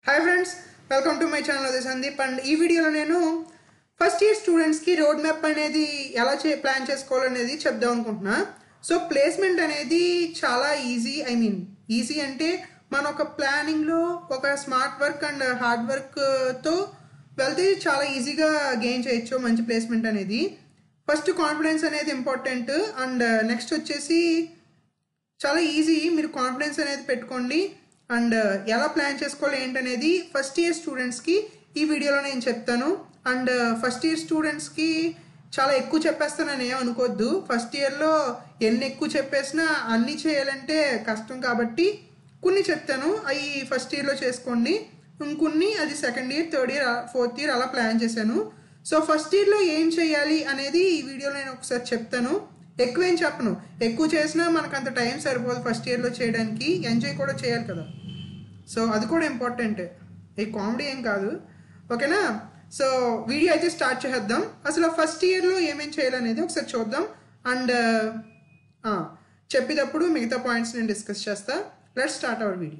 hi friends welcome to my channel అదే Sandeep and ఈ వీడియోలో నేను ఫస్ట్ ఇయర్ స్టూడెంట్స్కి రోడ్ మ్యాప్ అనేది ఎలా చే ప్లాన్ చేసుకోవాలనేది చెప్దాం అనుకుంటున్నా సో ప్లేస్మెంట్ అనేది చాలా ఈజీ ఐ మీన్ ఈజీ అంటే మన ఒక ప్లానింగ్లో ఒక స్మార్ట్ వర్క్ అండ్ హార్డ్ వర్క్తో వెళ్తే చాలా ఈజీగా గెయిన్ చేయొచ్చు మంచి ప్లేస్మెంట్ అనేది ఫస్ట్ కాన్ఫిడెన్స్ అనేది ఇంపార్టెంట్ అండ్ నెక్స్ట్ వచ్చేసి చాలా ఈజీ మీరు కాన్ఫిడెన్స్ అనేది పెట్టుకోండి అండ్ ఎలా ప్లాన్ చేసుకోవాలి ఏంటనేది ఫస్ట్ ఇయర్ స్టూడెంట్స్కి ఈ వీడియోలో నేను చెప్తాను అండ్ ఫస్ట్ ఇయర్ స్టూడెంట్స్కి చాలా ఎక్కువ చెప్పేస్తానని ఏం అనుకోవద్దు ఫస్ట్ ఇయర్లో ఎన్ని ఎక్కువ చెప్పేసినా అన్నీ చేయాలంటే కష్టం కాబట్టి కొన్ని చెప్తాను అవి ఫస్ట్ ఇయర్లో చేసుకోండి ఇంకొన్ని అది second year third year fourth year అలా ప్లాన్ చేశాను సో ఫస్ట్ ఇయర్లో ఏం చేయాలి అనేది ఈ వీడియోలో నేను ఒకసారి చెప్తాను ఎక్కువ ఏం చెప్పను ఎక్కువ చేసినా మనకు అంత టైం సరిపోదు ఫస్ట్ ఇయర్లో చేయడానికి ఎంజాయ్ కూడా చేయాలి కదా సో అది కూడా ఇంపార్టెంట్ ఈ కామెడీ ఏం కాదు ఓకేనా సో వీడియో అయితే స్టార్ట్ చేద్దాం అసలు ఫస్ట్ ఇయర్లో ఏమేం చేయాలనేది ఒకసారి చూద్దాం అండ్ చెప్పేటప్పుడు మిగతా పాయింట్స్ నేను డిస్కస్ చేస్తా let start our video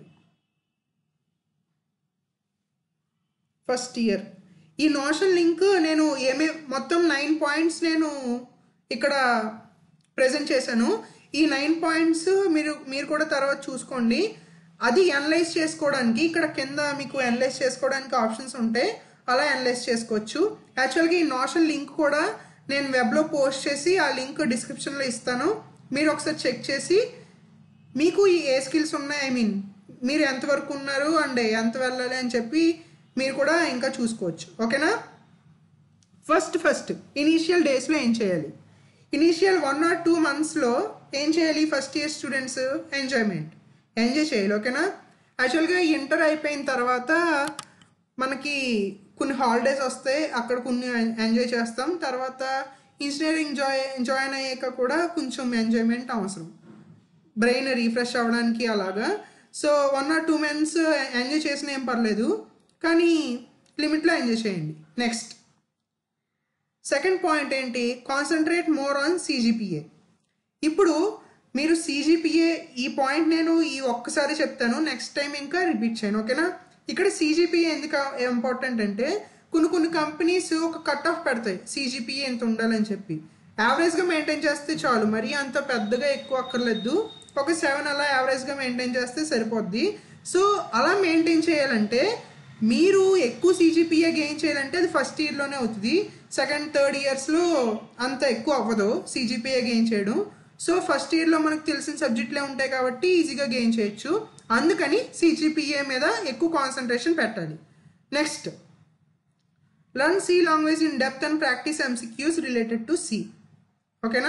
first year ఈ నోషన్ లింక్ నేను ఏమే మొత్తం నైన్ పాయింట్స్ నేను ఇక్కడ ప్రజెంట్ చేశాను ఈ నైన్ పాయింట్స్ మీరు మీరు కూడా తర్వాత చూసుకోండి అది అనలైజ్ చేసుకోవడానికి ఇక్కడ కింద మీకు అనలైజ్ చేసుకోవడానికి ఆప్షన్స్ ఉంటాయి అలా అనలైజ్ చేసుకోవచ్చు యాక్చువల్గా ఈ నోషన్ లింక్ కూడా నేను వెబ్లో పోస్ట్ చేసి ఆ లింక్ డిస్క్రిప్షన్లో ఇస్తాను మీరు ఒకసారి చెక్ చేసి మీకు ఈ ఏ స్కిల్స్ ఉన్నాయి ఐ మీన్ మీరు ఎంతవరకు ఉన్నారు అండ్ ఎంత వెళ్ళాలి అని చెప్పి మీరు కూడా ఇంకా చూసుకోవచ్చు ఓకేనా ఫస్ట్ ఫస్ట్ ఇనీషియల్ డేస్లో ఏం చేయాలి ఇనీషియల్ వన్ ఆర్ టూ మంత్స్లో ఏం చేయాలి first year students enjoyment enjoy చేయాలి ఓకేనా యాక్చువల్గా ఇంటర్ అయిపోయిన తర్వాత మనకి కొన్ని హాలిడేస్ వస్తాయి అక్కడ కొన్ని ఎంజాయ్ చేస్తాం తర్వాత ఇంజనీరింగ్ జాయ్ జాయిన్ అయ్యాక కూడా కొంచెం ఎంజాయ్మెంట్ అవసరం బ్రెయిన్ రీఫ్రెష్ అవ్వడానికి అలాగా so one or two months enjoy చేసిన ఏం పర్లేదు కానీ లిమిట్లో ఎంజాయ్ చేయండి నెక్స్ట్ సెకండ్ పాయింట్ ఏంటి కాన్సన్ట్రేట్ మోర్ ఆన్ సీజీపీఏ ఇప్పుడు మీరు సీజీపీఏ ఈ పాయింట్ నేను ఈ ఒక్కసారి చెప్తాను నెక్స్ట్ టైం ఇంకా రిపీట్ చేయను ఓకేనా ఇక్కడ సీజీపీఏ ఎందుకు ఇంపార్టెంట్ అంటే కొన్ని కొన్ని కంపెనీస్ ఒక కట్ ఆఫ్ పెడతాయి సీజీపీఏ ఎంత ఉండాలని చెప్పి యావరేజ్గా మెయింటైన్ చేస్తే చాలు మరీ అంత పెద్దగా ఎక్కువ అక్కర్లేదు ఒక సెవెన్ అలా యావరేజ్గా మెయింటైన్ చేస్తే సరిపోద్ది సో అలా మెయింటైన్ చేయాలంటే మీరు ఎక్కువ సీజీపీఏ గెయిన్ చేయాలంటే అది ఫస్ట్ ఇయర్లోనే అవుతుంది సెకండ్ థర్డ్ ఇయర్స్లో అంత ఎక్కువ అవ్వదు సీజీపీఏ గెయిన్ చేయడం సో ఫస్ట్ ఇయర్లో మనకు తెలిసిన సబ్జెక్టులే ఉంటాయి కాబట్టి ఈజీగా గెయిన్ చేయొచ్చు అందుకని సీజీపీఏ మీద ఎక్కువ కాన్సన్ట్రేషన్ పెట్టాలి next learn C language in depth and practice MCQs related to C ఓకేనా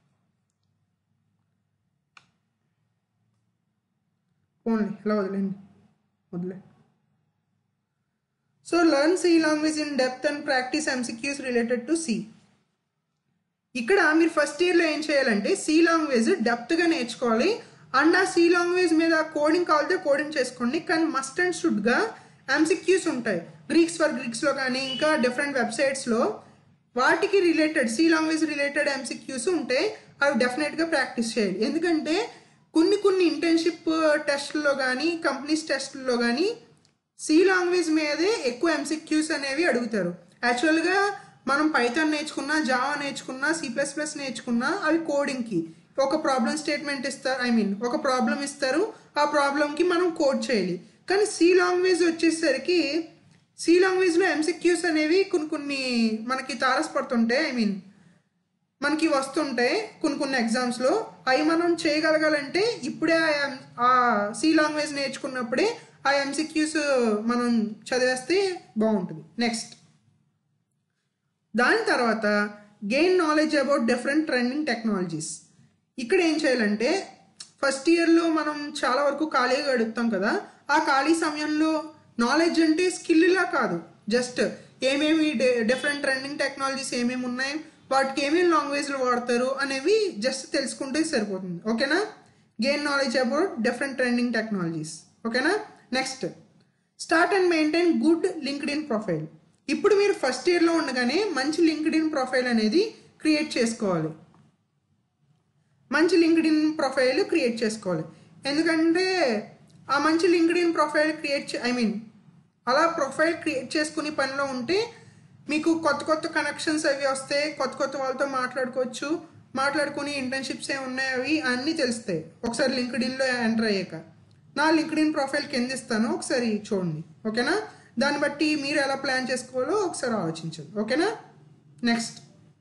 ఓన్లీ ఇలా వదిలేండి వదిలే so learn C language in depth and practice MCQs related to C ఇక్కడ మీరు ఫస్ట్ ఇయర్లో ఏం చేయాలంటే సి లాంగ్వేజ్ డెప్త్గా నేర్చుకోవాలి అండ్ ఆ సి లాంగ్వేజ్ మీద కోడింగ్ కావాలితే కోడింగ్ చేసుకోండి కానీ మస్ట్ అండ్ షుడ్గా ఎంసిక్యూస్ ఉంటాయి గ్రీక్స్ ఫర్ గ్రీక్స్లో కానీ ఇంకా డిఫరెంట్ వెబ్సైట్స్లో వాటికి related C language related MCQs ఉంటే అవి డెఫినెట్గా ప్రాక్టీస్ చేయాలి ఎందుకంటే కొన్ని కొన్ని ఇంటర్న్షిప్ టెస్ట్లో కానీ కంపెనీస్ టెస్ట్లో కానీ సి లాంగ్వేజ్ మీదే ఎక్కువ ఎంసిక్యూస్ అనేవి అడుగుతారు యాక్చువల్గా మనం పైథాన్ నేర్చుకున్నా జావా నేర్చుకున్నా సి ప్లస్ ప్లస్ నేర్చుకున్నా అవి కోడింగ్కి ఒక ప్రాబ్లం స్టేట్మెంట్ ఇస్తారు ఐ మీన్ ఒక ప్రాబ్లం ఇస్తారు ఆ ప్రాబ్లంకి మనం కోడ్ చేయాలి కానీ సి లాంగ్వేజ్ వచ్చేసరికి సి లాంగ్వేజ్లో ఎంసిక్యూస్ అనేవి కొన్ని కొన్ని మనకి తారసపడుతుంటాయి ఐ మీన్ మనకి వస్తుంటాయి కొన్ని కొన్ని ఎగ్జామ్స్లో అవి మనం చేయగలగాలంటే ఇప్పుడే ఆ సి లాంగ్వేజ్ నేర్చుకున్నప్పుడే ఆ ఎంసిక్యూస్ మనం చదివేస్తే బాగుంటుంది నెక్స్ట్ దాని తర్వాత gain knowledge about different trending technologies ఇక్కడ ఏం చేయాలంటే ఫస్ట్ ఇయర్లో మనం చాలా వరకు ఖాళీగా గడుపుతాం కదా ఆ ఖాళీ సమయంలో నాలెడ్జ్ అంటే స్కిల్లా కాదు జస్ట్ ఏమేమి డిఫరెంట్ ట్రెండింగ్ టెక్నాలజీస్ ఏమేమి ఉన్నాయి వాటికి ఏమేమి లాంగ్వేజ్లు వాడతారు అనేవి జస్ట్ తెలుసుకుంటే సరిపోతుంది ఓకేనా gain knowledge about different trending technologies ఓకేనా next start and maintain good LinkedIn profile ఇప్పుడు మీరు ఫస్ట్ ఇయర్లో ఉండగానే మంచి లింక్డ్ ఇన్ ప్రొఫైల్ అనేది క్రియేట్ చేసుకోవాలి మంచి లింక్డ్ ఇన్ ప్రొఫైల్ క్రియేట్ చేసుకోవాలి ఎందుకంటే ఆ మంచి LinkedIn profile create I mean అలా ప్రొఫైల్ క్రియేట్ చేసుకుని పనిలో ఉంటే మీకు కొత్త కొత్త కనెక్షన్స్ అవి వస్తాయి కొత్త కొత్త వాళ్ళతో మాట్లాడుకోవచ్చు మాట్లాడుకుని ఇంటర్న్షిప్స్ ఏ ఉన్నాయి అవి అన్నీ తెలుస్తాయి ఒకసారి లింక్డ్ఇన్లో ఎంటర్ అయ్యాక నా లింక్డ్ఇన్ ప్రొఫైల్ కింద ఇస్తాను ఒకసారి చూడండి ఓకేనా దాన్ని బట్టి మీరు ఎలా ప్లాన్ చేసుకోవాలో ఒకసారి ఆలోచించండి ఓకేనా next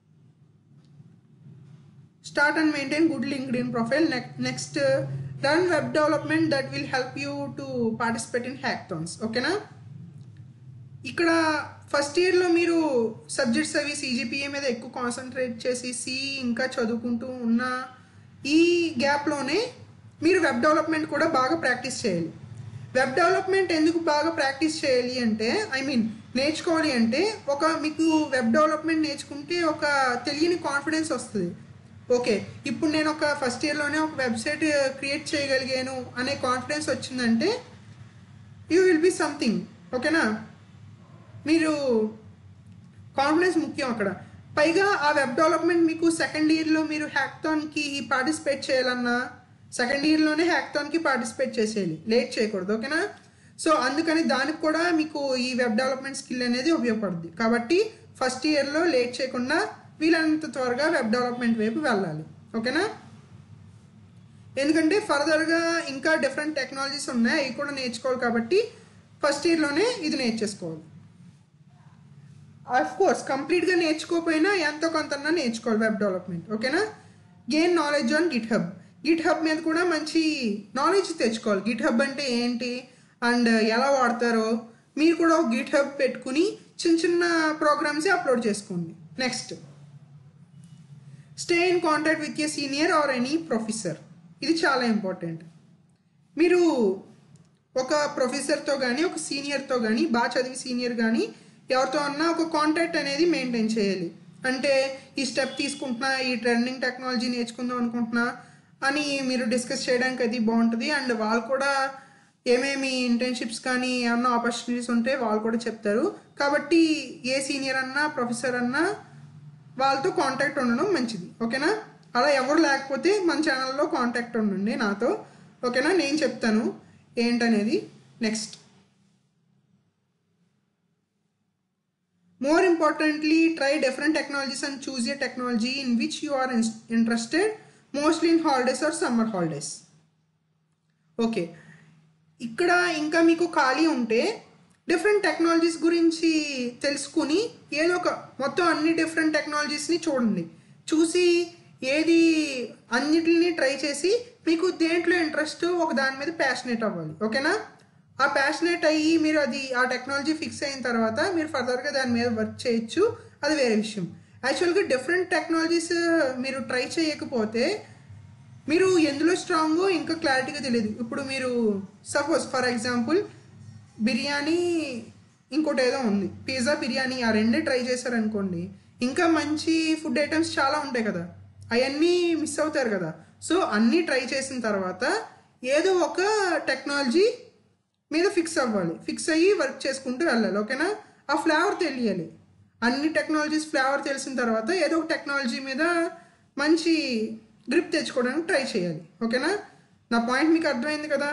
start and maintain good linkedin profile Ne- next uh, run web development that will help you to participate in hackathons ఓకేనా ఇక్కడ ఫస్ట్ ఇయర్లో మీరు సబ్జెక్ట్స్ అవి సీజీపీఏ మీద ఎక్కువ కాన్సన్ట్రేట్ చేసి సి ఇంకా చదువుకుంటూ ఉన్న ఈ గ్యాప్లోనే మీరు వెబ్ డెవలప్మెంట్ కూడా బాగా ప్రాక్టీస్ చేయాలి వెబ్ డెవలప్మెంట్ ఎందుకు బాగా ప్రాక్టీస్ చేయాలి అంటే ఐ మీన్ నేర్చుకోవాలి అంటే ఒక మీకు వెబ్ డెవలప్మెంట్ నేర్చుకుంటే ఒక తెలియని కాన్ఫిడెన్స్ వస్తుంది ఓకే ఇప్పుడు నేను ఒక ఫస్ట్ ఇయర్లోనే ఒక వెబ్సైట్ క్రియేట్ చేయగలిగాను అనే కాన్ఫిడెన్స్ వచ్చిందంటే యూ విల్ బి సంథింగ్ ఓకేనా మీరు కాన్ఫిడెన్స్ ముఖ్యం అక్కడ పైగా ఆ వెబ్ డెవలప్మెంట్ మీకు సెకండ్ ఇయర్లో మీరు హ్యాక్థాన్కి పార్టిసిపేట్ చేయాలన్నా సెకండ్ ఇయర్లోనే హ్యాక్థాన్కి పార్టిసిపేట్ చేసేయాలి లేట్ చేయకూడదు ఓకేనా సో అందుకని దానికి కూడా మీకు ఈ వెబ్ డెవలప్మెంట్ స్కిల్ అనేది ఉపయోగపడుతుంది కాబట్టి ఫస్ట్ ఇయర్లో లేట్ చేయకుండా వీలైనంత త్వరగా వెబ్ డెవలప్మెంట్ వైపు వెళ్ళాలి ఓకేనా ఎందుకంటే ఫర్దర్గా ఇంకా డిఫరెంట్ టెక్నాలజీస్ ఉన్నాయి అవి కూడా నేర్చుకోవాలి కాబట్టి ఫస్ట్ ఇయర్లోనే ఇది నేర్చేసుకోవాలి ఆఫ్ కోర్స్ కంప్లీట్గా నేర్చుకోకపోయినా ఎంతో కొంత నేర్చుకోవాలి వెబ్ డెవలప్మెంట్ ఓకేనా gain knowledge on GitHub GitHub మీద కూడా మంచి నాలెడ్జ్ తెచ్చుకోవాలి గిట్ హబ్ అంటే ఏంటి అండ్ ఎలా వాడతారో మీరు కూడా ఒక గిట్ హబ్ పెట్టుకుని చిన్న చిన్న ప్రోగ్రామ్స్ అప్లోడ్ చేసుకోండి next stay in contact with a senior or any professor ఇది చాలా ఇంపార్టెంట్ మీరు ఒక ప్రొఫెసర్తో కానీ ఒక సీనియర్తో కానీ బాగా చదివి సీనియర్ కానీ ఎవరితో అన్నా ఒక కాంటాక్ట్ అనేది మెయింటైన్ చేయాలి అంటే ఈ స్టెప్ తీసుకుంటున్నా ఈ ట్రెండింగ్ టెక్నాలజీ నేర్చుకుందాం అనుకుంటున్నా అని మీరు డిస్కస్ చేయడానికి అది బాగుంటుంది అండ్ వాళ్ళు కూడా ఏమేమి ఇంటర్న్షిప్స్ కానీ ఏమన్నా ఆపర్చునిటీస్ ఉంటే వాళ్ళు కూడా చెప్తారు కాబట్టి ఏ సీనియర్ అన్నా ప్రొఫెసర్ అన్నా వాళ్ళతో కాంటాక్ట్ ఉండడం మంచిది ఓకేనా అలా ఎవరు లేకపోతే మన ఛానల్లో కాంటాక్ట్ ఉండండి నాతో ఓకేనా నేను చెప్తాను ఏంటనేది next more importantly try different technologies and choose a technology in which you are interested mostly in holidays or summer holidays okay ఇక్కడ ఇంకా మీకు ఖాళీ ఉంటే డిఫరెంట్ టెక్నాలజీస్ గురించి తెలుసుకుని ఏదో ఒక మొత్తం అన్ని డిఫరెంట్ టెక్నాలజీస్ని చూడండి చూసి ఏది అన్నిటిని ట్రై చేసి మీకు దేంట్లో ఇంట్రెస్ట్ ఒక దాని మీద ప్యాషనేట్ అవ్వాలి ఓకేనా ఆ ప్యాషనేట్ అయ్యి మీరు అది ఆ టెక్నాలజీ ఫిక్స్ అయిన తర్వాత మీరు ఫర్దర్గా దాని మీద వర్క్ చేయొచ్చు అది వేరే విషయం యాక్చువల్గా డిఫరెంట్ టెక్నాలజీస్ మీరు ట్రై చేయకపోతే మీరు ఎందులో స్ట్రాంగో ఇంకా క్లారిటీగా తెలియదు ఇప్పుడు మీరు సపోజ్ ఫర్ ఎగ్జాంపుల్ బిర్యానీ ఇంకోటి ఏదో ఉంది పిజ్జా బిర్యానీ ఆ రెండే ట్రై చేశారనుకోండి ఇంకా మంచి ఫుడ్ ఐటమ్స్ చాలా ఉంటాయి కదా అవన్నీ మిస్ అవుతారు కదా సో అన్నీ ట్రై చేసిన తర్వాత ఏదో ఒక టెక్నాలజీ మీద ఫిక్స్ అవ్వాలి ఫిక్స్ అయ్యి వర్క్ చేసుకుంటూ వెళ్ళాలి ఓకేనా ఆ ఫ్లేవర్ తెలియాలి అన్ని టెక్నాలజీస్ ఫ్లేవర్ తెలిసిన తర్వాత ఏదో ఒక టెక్నాలజీ మీద మంచి గ్రిప్ తెచ్చుకోవడానికి ట్రై చేయాలి ఓకేనా నా పాయింట్ మీకు అర్థమైంది కదా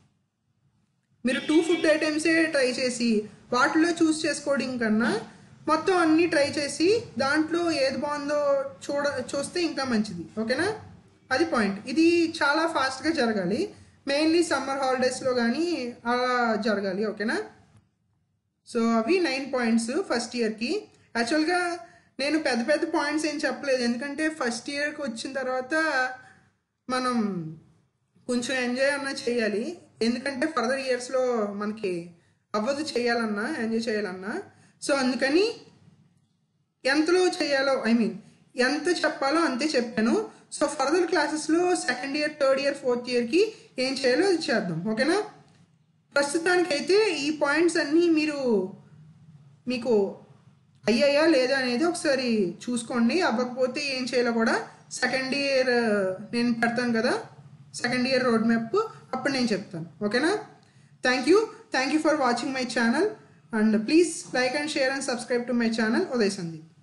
మీరు టూ ఫుడ్ ఐటమ్సే ట్రై చేసి వాటిలో చూస్ చేసుకోవడం కన్నా మొత్తం అన్నీ ట్రై చేసి దాంట్లో ఏది బాగుందో చూడ చూస్తే ఇంకా మంచిది ఓకేనా అది పాయింట్ ఇది చాలా ఫాస్ట్గా జరగాలి మెయిన్లీ సమ్మర్ హాలిడేస్లో కానీ అలా జరగాలి ఓకేనా సో అవి నైన్ పాయింట్స్ ఫస్ట్ ఇయర్కి యాక్చువల్గా నేను పెద్ద పెద్ద పాయింట్స్ ఏం చెప్పలేదు ఎందుకంటే ఫస్ట్ ఇయర్కి వచ్చిన తర్వాత మనం కొంచెం ఎంజాయ్ అన్నా చేయాలి ఎందుకంటే ఫర్దర్ ఇయర్స్లో మనకి అవ్వదు చేయాలన్నా ఎంజాయ్ చేయాలన్నా సో అందుకని ఎంతలో చేయాలో ఐ మీన్ ఎంత చెప్పాలో అంతే చెప్పాను సో ఫర్దర్ క్లాసెస్లో second year third year fourth ఇయర్కి ఏం చేయాలో అది చేద్దాం ఓకేనా ప్రస్తుతానికైతే ఈ పాయింట్స్ అన్నీ మీరు మీకు అయ్యాయా లేదా అనేది ఒకసారి చూసుకోండి అవ్వకపోతే ఏం చేయాలో కూడా సెకండ్ ఇయర్ నేను పెడతాను కదా సెకండ్ ఇయర్ రోడ్ మ్యాప్ అప్పుడు నేను చెప్తాను ఓకేనా thank you thank you for watching my channel and please like and share and subscribe to my channel Uday Sandeep